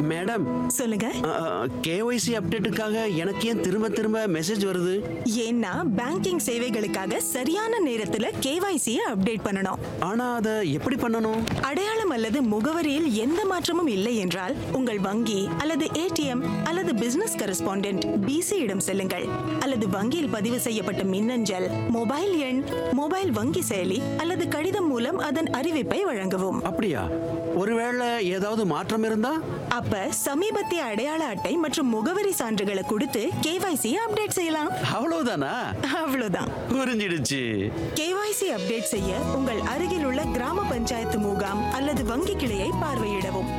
madam சொல்லுங்க KYC அப்டேட்டுக்காக எனக்கு ஏன் திரும்ப திரும்ப மெசேஜ் வருது ஏன்னா பேங்கிங் சேவைகளுக்காக சரியான நேரத்துல கேவைசி அப்டேட் பண்ணணும் ஆனா அதை எப்படி பண்ணணும் அடையாளம் அல்லது முகவரியில் எந்த மாற்றமும் இல்லை என்றால் உங்கள் வங்கி அல்லது ஏடிஎம் அல்லது பிசினஸ் கரஸ்பாண்டென்ட் பிசி இடம் செல்லுங்கள் அல்லது வங்கியில் பதிவு செய்யப்பட்ட மின்னஞ்சல் மொபைல் எண் மொபைல் வங்கி செயலி அல்லது கடிதம் மூலம் அதன் அறிவிப்பை வழங்கவும் அப்படியா ஒருவேளை ஏதாவது மாற்றம் இருந்தா அப்ப சமீபத்திய அடையாள அட்டை மற்றும் முகவரி சான்றுகளை கொடுத்து கேவைசி அப்டேட் செய்யலாம் அவ்வளவுதானா அவ்வளவுதான் புரிஞ்சிடுச்சு கேவைசி அப்டேட் செய்ய உங்கள் அருகில் உள்ள கிராம பஞ்சாயத்து முகாம் அல்லது வங்கி கிளையை பார்வையிடவும்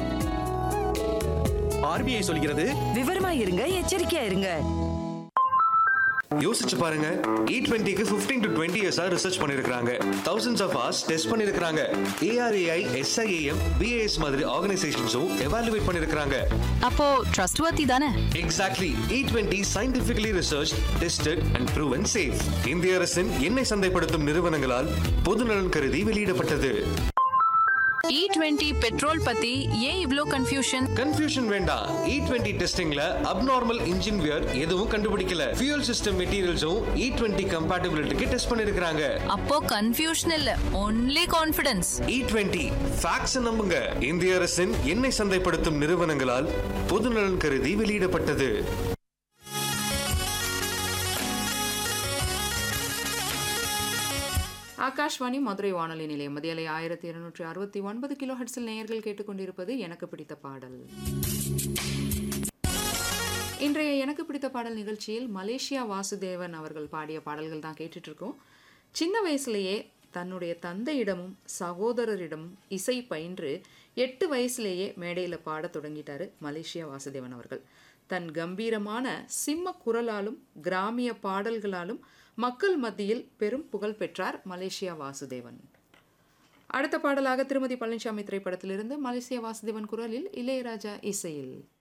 ஆர்பிஐ சொல்கிறது விவரமா இருங்க எச்சரிக்கையா இருங்க யோசிச்சு பாருங்க இ டுவெண்ட்டிக்கு ஃபிஃப்டீன் டு டுவெண்ட்டி இயர்ஸா ரிசர்ச் பண்ணிருக்காங்க தௌசண்ட்ஸ் ஆஃப் ஹார்ஸ் டெஸ்ட் பண்ணிருக்காங்க ஏஆர்ஏஐ எஸ்ஐஏஎம் பிஏஎஸ் மாதிரி ஆர்கனைசேஷன்ஸும் எவாலுவேட் பண்ணிருக்காங்க அப்போ ட்ரஸ்ட் வர்த்தி தானே exactly E twenty scientifically research tested and proven safe இந்திய அரசின் எண்ணெய் சந்தைப்படுத்தும் நிறுவனங்களால் பொதுநலன் கருதி வெளியிடப்பட்டது இ டுவெண்ட்டி பெட்ரோல் பத்தி ஏன் இவ்ளோ கன்ஃபியூஷன் கன்ஃபியூஷன் வேண்டாம் இ டுவெண்ட்டி டெஸ்டிங்ல அப்நார்மல் இன்ஜின் வியர் எதுவும் கண்டுபிடிக்கல ஃபியூல் சிஸ்டம் மெட்டீரியல்ஸும் இ டுவெண்ட்டி கம்பேட்டபிலிட்டிக்கு டெஸ்ட் பண்ணிருக்காங்க அப்போ கன்ஃபியூஷன் இல்ல only confidence E twenty facts நம்புங்க இந்திய அரசின் எண்ணெய் சந்தைப்படுத்தும் நிறுவனங்களால் பொதுநலன் கருதி வெளியிடப்பட்டது ஆகாஷ்வாணி மதுரை வானொலி நிலையம் மதியலை ஆயிரத்தி இருநூற்றி அறுபத்தி ஒன்பது கிலோ ஹெட்ஸில் நேயர்கள் கேட்டுக்கொண்டிருப்பது எனக்கு பிடித்த பாடல் இன்றைய எனக்கு பிடித்த பாடல் நிகழ்ச்சியில் மலேசியா வாசுதேவன் அவர்கள் பாடிய பாடல்கள் தான் கேட்டுட்டு இருக்கோம் சின்ன வயசுலேயே தன்னுடைய தந்தையிடமும் சகோதரரிடமும் இசை பயின்று எட்டு வயசுலேயே மேடையில் பாடத் தொடங்கிட்டாரு மலேசியா வாசுதேவன் அவர்கள் தன் கம்பீரமான சிம்ம குரலாலும் கிராமிய பாடல்களாலும் மக்கள் மத்தியில் பெரும் புகழ் பெற்றார் மலேசியா வாசுதேவன் அடுத்த பாடலாக திருமதி பழனிசாமி திரைப்படத்திலிருந்து மலேசியா வாசுதேவன் குரலில் இளையராஜா இசையில்